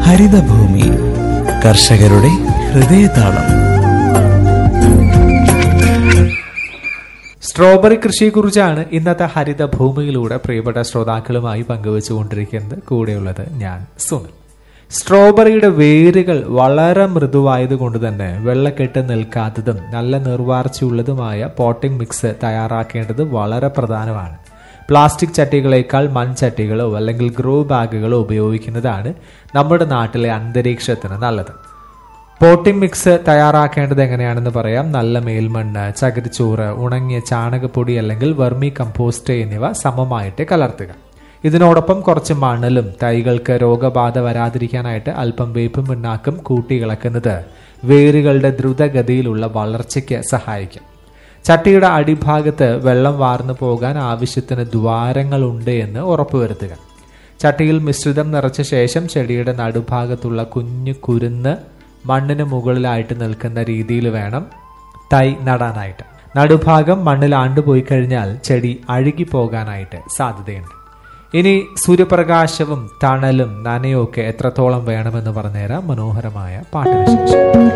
ഹരിതഭൂമി കർഷകരുടെ ഹൃദയതാളം സ്ട്രോബെറി കൃഷിയെക്കുറിച്ചാണ് ഇന്നത്തെ ഹരിതഭൂമിയിലൂടെ പ്രിയപ്പെട്ട ശ്രോതാക്കളുമായി പങ്കുവച്ചുകൊണ്ടിരിക്കുന്നത് കൂടെയുള്ളത് ഞാൻ സുനിൽ സ്ട്രോബെറിയുടെ വേരുകൾ വളരെ മൃദുവായതുകൊണ്ട് തന്നെ വെള്ളക്കെട്ട് നിൽക്കാത്തതും നല്ല നിർവാർച്ചയുള്ളതുമായ പോട്ടിംഗ് മിക്സ് തയ്യാറാക്കേണ്ടത് വളരെ പ്രധാനമാണ് പ്ലാസ്റ്റിക് ചട്ടികളേക്കാൾ മൺചട്ടികളോ അല്ലെങ്കിൽ ഗ്രോ ബാഗുകളോ ഉപയോഗിക്കുന്നതാണ് നമ്മുടെ നാട്ടിലെ അന്തരീക്ഷത്തിന് നല്ലത് പോട്ടിംഗ് മിക്സ് തയ്യാറാക്കേണ്ടത് എങ്ങനെയാണെന്ന് പറയാം നല്ല മേൽമണ്ണ് ചകിരിച്ചോറ് ഉണങ്ങിയ ചാണകപ്പൊടി അല്ലെങ്കിൽ വെർമി കമ്പോസ്റ്റ് എന്നിവ സമമായിട്ട് കലർത്തുക ഇതിനോടൊപ്പം കുറച്ച് മണലും തൈകൾക്ക് രോഗബാധ വരാതിരിക്കാനായിട്ട് അല്പം വേപ്പും പിണ്ണാക്കും കൂട്ടി ഇളക്കുന്നത് വേരുകളുടെ ദ്രുതഗതിയിലുള്ള വളർച്ചയ്ക്ക് സഹായിക്കും ചട്ടിയുടെ അടിഭാഗത്ത് വെള്ളം വാർന്നു പോകാൻ ആവശ്യത്തിന് ദ്വാരങ്ങളുണ്ട് എന്ന് ഉറപ്പുവരുത്തുക ചട്ടിയിൽ മിശ്രിതം നിറച്ച ശേഷം ചെടിയുടെ നടുഭാഗത്തുള്ള കുഞ്ഞു കുരുന്ന് മണ്ണിന് മുകളിലായിട്ട് നിൽക്കുന്ന രീതിയിൽ വേണം തൈ നടാനായിട്ട് നടുഭാഗം മണ്ണിൽ ആണ്ടുപോയി കഴിഞ്ഞാൽ ചെടി അഴുകി പോകാനായിട്ട് സാധ്യതയുണ്ട് ഇനി സൂര്യപ്രകാശവും തണലും നനയും ഒക്കെ എത്രത്തോളം വേണമെന്ന് പറഞ്ഞുതരാം മനോഹരമായ പാട്ടിന് ശേഷം